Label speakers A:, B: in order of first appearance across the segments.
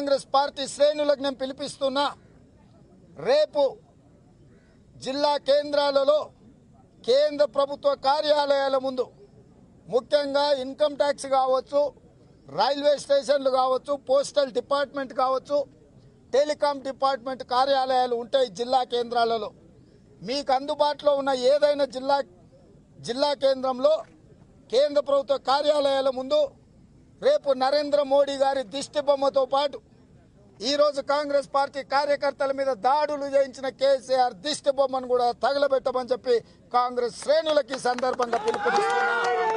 A: Congress party శ్రేణులకు నేను పిలిపిస్తున్నా రేపు జిల్లా కేంద్రాలలో కేంద్ర ప్రభుత్వ కార్యాలయాల ముందు ముఖ్యంగా ఇన్కమ్ ట్యాక్స్ కావచ్చు రైల్వే స్టేషన్లు కావచ్చు పోస్టల్ డిపార్ట్మెంట్ కావచ్చు టెలికాం డిపార్ట్మెంట్ కార్యాలయాలు ఉంటాయి జిల్లా కేంద్రాలలో మీకు అందుబాటులో ఉన్న ఏదైనా జిల్లా జిల్లా కేంద్రంలో కేంద్ర ప్రభుత్వ కార్యాలయాల ముందు రేపు నరేంద్ర మోడీ గారి దిష్టి బొమ్మతో పాటు ఈరోజు కాంగ్రెస్ పార్టీ కార్యకర్తల మీద దాడులు చేయించిన కేసీఆర్ దిష్టి బొమ్మను కూడా తగలబెట్టమని చెప్పి కాంగ్రెస్ శ్రేణులకి ఈ సందర్భంగా పిలుపునిస్తున్నా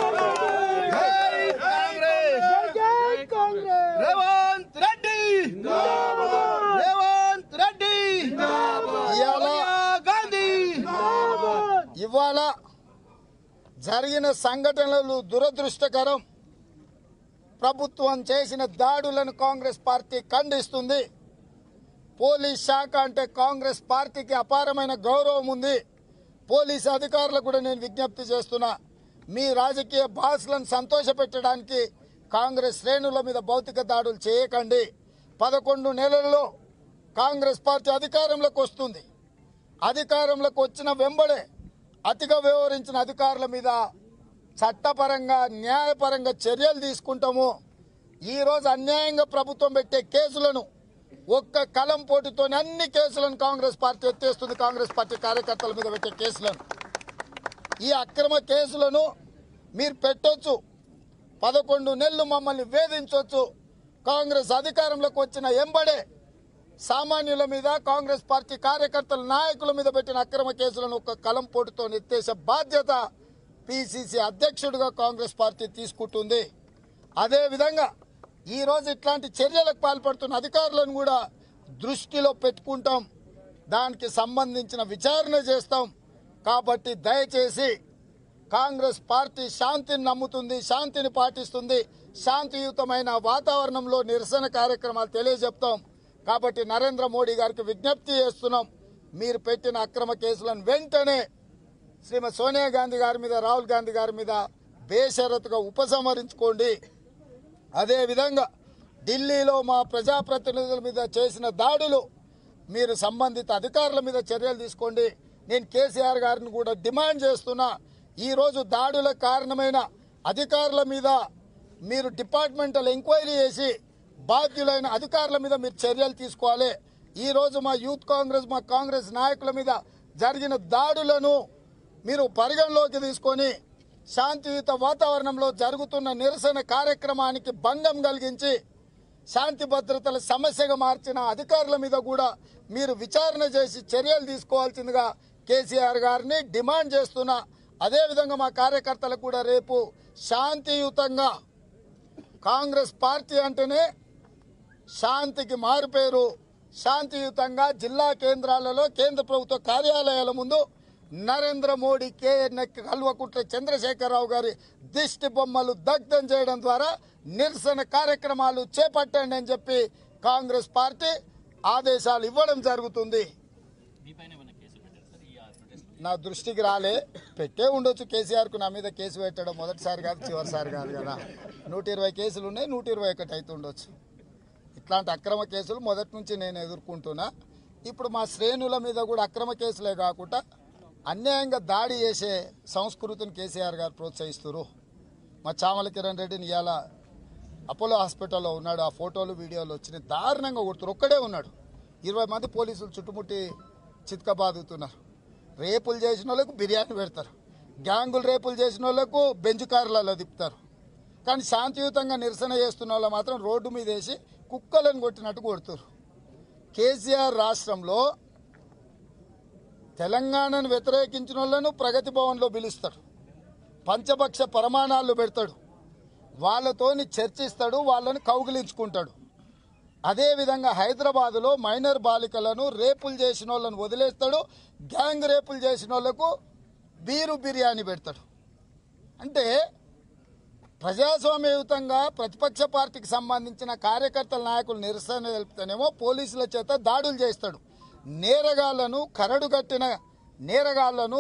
B: రేవంత్ రెడ్డి రేవంత్ రెడ్డి
A: ఇవాళ
B: సోనియా గాంధీ
A: ఇవాళ జరిగిన సంఘటనలు దురదృష్టకరం ప్రభుత్వం చేసిన దాడులను కాంగ్రెస్ పార్టీ ఖండిస్తుంది పోలీస్ శాఖ అంటే కాంగ్రెస్ పార్టీకి అపారమైన గౌరవం ఉంది పోలీస్ అధికారులకు కూడా నేను విజ్ఞప్తి చేస్తున్నా మీ రాజకీయ బాసులను సంతోషపెట్టడానికి కాంగ్రెస్ శ్రేణుల మీద భౌతిక దాడులు చేయకండి పదకొండు నెలల్లో కాంగ్రెస్ పార్టీ అధికారంలోకి వస్తుంది అధికారంలోకి వచ్చిన వెంబడే అతిగా వ్యవహరించిన అధికారుల మీద చట్టపరంగా న్యాయపరంగా చర్యలు తీసుకుంటాము ఈరోజు అన్యాయంగా ప్రభుత్వం పెట్టే కేసులను ఒక్క కలం పోటుతోనే అన్ని కేసులను కాంగ్రెస్ పార్టీ ఎత్తేస్తుంది కాంగ్రెస్ పార్టీ కార్యకర్తల మీద పెట్టే కేసులను ఈ అక్రమ కేసులను మీరు పెట్టొచ్చు పదకొండు నెలలు మమ్మల్ని వేధించవచ్చు కాంగ్రెస్ అధికారంలోకి వచ్చిన ఎంబడే సామాన్యుల మీద కాంగ్రెస్ పార్టీ కార్యకర్తల నాయకుల మీద పెట్టిన అక్రమ కేసులను ఒక కలం పోటుతో ఎత్తేసే బాధ్యత పిసిసి అధ్యక్షుడిగా కాంగ్రెస్ పార్టీ తీసుకుంటుంది అదేవిధంగా ఈరోజు ఇట్లాంటి చర్యలకు పాల్పడుతున్న అధికారులను కూడా దృష్టిలో పెట్టుకుంటాం దానికి సంబంధించిన విచారణ చేస్తాం కాబట్టి దయచేసి కాంగ్రెస్ పార్టీ శాంతిని నమ్ముతుంది శాంతిని పాటిస్తుంది శాంతియుతమైన వాతావరణంలో నిరసన కార్యక్రమాలు తెలియజెప్తాం కాబట్టి నరేంద్ర మోడీ గారికి విజ్ఞప్తి చేస్తున్నాం మీరు పెట్టిన అక్రమ కేసులను వెంటనే శ్రీమతి సోనియా గాంధీ గారి మీద రాహుల్ గాంధీ గారి మీద బేషరతుగా ఉపసంహరించుకోండి అదేవిధంగా ఢిల్లీలో మా ప్రజాప్రతినిధుల మీద చేసిన దాడులు మీరు సంబంధిత అధికారుల మీద చర్యలు తీసుకోండి నేను కేసీఆర్ గారిని కూడా డిమాండ్ చేస్తున్నా ఈరోజు దాడులకు కారణమైన అధికారుల మీద మీరు డిపార్ట్మెంటల్ ఎంక్వైరీ చేసి బాధ్యులైన అధికారుల మీద మీరు చర్యలు తీసుకోవాలి ఈరోజు మా యూత్ కాంగ్రెస్ మా కాంగ్రెస్ నాయకుల మీద జరిగిన దాడులను మీరు పరిగణలోకి తీసుకొని శాంతియుత వాతావరణంలో జరుగుతున్న నిరసన కార్యక్రమానికి భంగం కలిగించి శాంతి భద్రతల సమస్యగా మార్చిన అధికారుల మీద కూడా మీరు విచారణ చేసి చర్యలు తీసుకోవాల్సిందిగా కేసీఆర్ గారిని డిమాండ్ చేస్తున్నా అదేవిధంగా మా కార్యకర్తలకు కూడా రేపు శాంతియుతంగా కాంగ్రెస్ పార్టీ అంటేనే శాంతికి మారుపేరు శాంతియుతంగా జిల్లా కేంద్రాలలో కేంద్ర ప్రభుత్వ కార్యాలయాల ముందు నరేంద్ర మోడీ కేఎన్ కల్వకుట్ల చంద్రశేఖరరావు గారి దిష్టి బొమ్మలు దగ్ధం చేయడం ద్వారా నిరసన కార్యక్రమాలు చేపట్టండి అని చెప్పి కాంగ్రెస్ పార్టీ ఆదేశాలు ఇవ్వడం జరుగుతుంది నా దృష్టికి రాలే పెట్టే ఉండొచ్చు కేసీఆర్కు నా మీద కేసు పెట్టడం మొదటిసారి కాదు చివరిసారి కాదు కదా నూట ఇరవై కేసులు ఉన్నాయి నూట ఇరవై ఒకటి అయితే ఉండొచ్చు ఇట్లాంటి అక్రమ కేసులు మొదటి నుంచి నేను ఎదుర్కొంటున్నా ఇప్పుడు మా శ్రేణుల మీద కూడా అక్రమ కేసులే కాకుండా అన్యాయంగా దాడి చేసే సంస్కృతిని కేసీఆర్ గారు ప్రోత్సహిస్తున్నారు మా చామల కిరణ్ రెడ్డిని ఇవాళ అపోలో హాస్పిటల్లో ఉన్నాడు ఆ ఫోటోలు వీడియోలు వచ్చినాయి దారుణంగా కొడుతున్నారు ఒక్కడే ఉన్నాడు ఇరవై మంది పోలీసులు చుట్టుముట్టి చిత్కబాదుతున్నారు రేపులు చేసిన వాళ్ళకు బిర్యానీ పెడతారు గ్యాంగులు రేపులు చేసిన వాళ్ళకు బెంచ్ కార్లలో తిప్పుతారు కానీ శాంతియుతంగా నిరసన చేస్తున్న వాళ్ళు మాత్రం రోడ్డు మీద వేసి కుక్కలను కొట్టినట్టు కొడుతారు కేసీఆర్ రాష్ట్రంలో తెలంగాణను వ్యతిరేకించిన వాళ్ళను ప్రగతి భవన్లో పిలుస్తాడు పంచపక్ష ప్రమాణాలు పెడతాడు వాళ్ళతోని చర్చిస్తాడు వాళ్ళని కౌగిలించుకుంటాడు అదేవిధంగా హైదరాబాదులో మైనర్ బాలికలను రేపులు చేసిన వాళ్ళని వదిలేస్తాడు గ్యాంగ్ రేపులు చేసిన వాళ్ళకు బీరు బిర్యానీ పెడతాడు అంటే ప్రజాస్వామ్యయుతంగా ప్రతిపక్ష పార్టీకి సంబంధించిన కార్యకర్తల నాయకులు నిరసన తెలుపుతానేమో పోలీసుల చేత దాడులు చేస్తాడు నేరగాళ్లను కరడుగట్టిన నేరగాళ్లను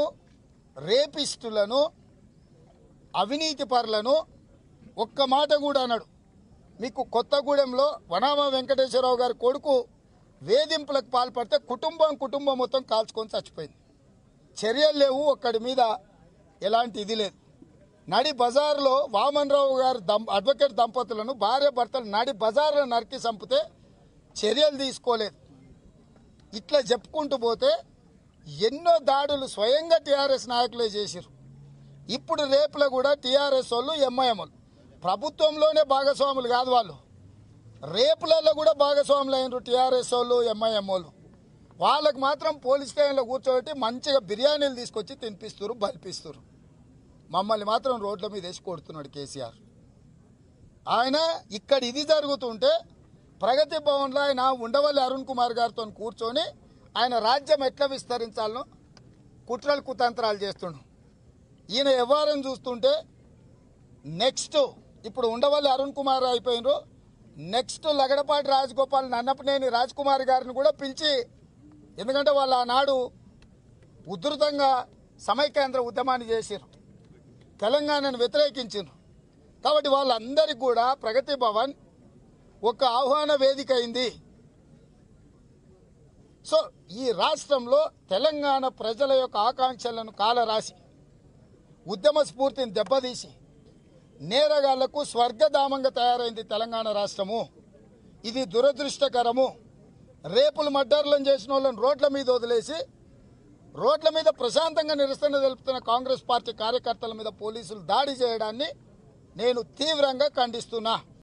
A: రేపిస్టులను అవినీతి పరులను ఒక్క మాట కూడా అన్నాడు మీకు కొత్తగూడెంలో వనామ వెంకటేశ్వరరావు గారి కొడుకు వేధింపులకు పాల్పడితే కుటుంబం కుటుంబం మొత్తం కాల్చుకొని చచ్చిపోయింది చర్యలు లేవు ఒక్కడి మీద ఎలాంటి ఇది లేదు నడి బజార్లో వామన్ రావు గారి దంప అడ్వకేట్ దంపతులను భార్య భర్తలు నడి బజార్లో నరికి చంపితే చర్యలు తీసుకోలేదు ఇట్లా చెప్పుకుంటూ పోతే ఎన్నో దాడులు స్వయంగా టీఆర్ఎస్ నాయకులే చేసిరు ఇప్పుడు రేపులో కూడా టీఆర్ఎస్ వాళ్ళు ఎంఐఎం వాళ్ళు ప్రభుత్వంలోనే భాగస్వాములు కాదు వాళ్ళు రేపులలో కూడా భాగస్వాములు అయినరు టీఆర్ఎస్ వాళ్ళు ఎంఐఎం వాళ్ళు వాళ్ళకి మాత్రం పోలీస్ స్టేషన్లో కూర్చోబెట్టి మంచిగా బిర్యానీలు తీసుకొచ్చి తినిపిస్తారు బలిపిస్తారు మమ్మల్ని మాత్రం రోడ్ల మీద వేసి కొడుతున్నాడు కేసీఆర్ ఆయన ఇక్కడ ఇది జరుగుతుంటే ప్రగతి భవన్లో ఆయన ఉండవల్లి అరుణ్ కుమార్ గారితో కూర్చొని ఆయన రాజ్యం ఎట్లా విస్తరించాలనో కుట్రలు కుతంత్రాలు చేస్తుండు ఈయన వ్యవహారం చూస్తుంటే నెక్స్ట్ ఇప్పుడు ఉండవల్లి అరుణ్ కుమార్ అయిపోయినరు నెక్స్ట్ లగడపాటి రాజగోపాల్ నన్నపనేని రాజ్ కుమార్ గారిని కూడా పిలిచి ఎందుకంటే వాళ్ళు ఆనాడు ఉధృతంగా సమైకేంద్ర ఉద్యమాన్ని చేశారు తెలంగాణను వ్యతిరేకించారు కాబట్టి వాళ్ళందరికీ కూడా ప్రగతి భవన్ ఒక ఆహ్వాన వేదిక అయింది సో ఈ రాష్ట్రంలో తెలంగాణ ప్రజల యొక్క ఆకాంక్షలను కాలరాసి ఉద్యమ స్ఫూర్తిని దెబ్బతీసి నేరగాళ్లకు స్వర్గధామంగా తయారైంది తెలంగాణ రాష్ట్రము ఇది దురదృష్టకరము రేపులు మడ్డర్లను చేసిన వాళ్ళని రోడ్ల మీద వదిలేసి రోడ్ల మీద ప్రశాంతంగా నిరసన తెలుపుతున్న కాంగ్రెస్ పార్టీ కార్యకర్తల మీద పోలీసులు దాడి చేయడాన్ని నేను తీవ్రంగా ఖండిస్తున్నా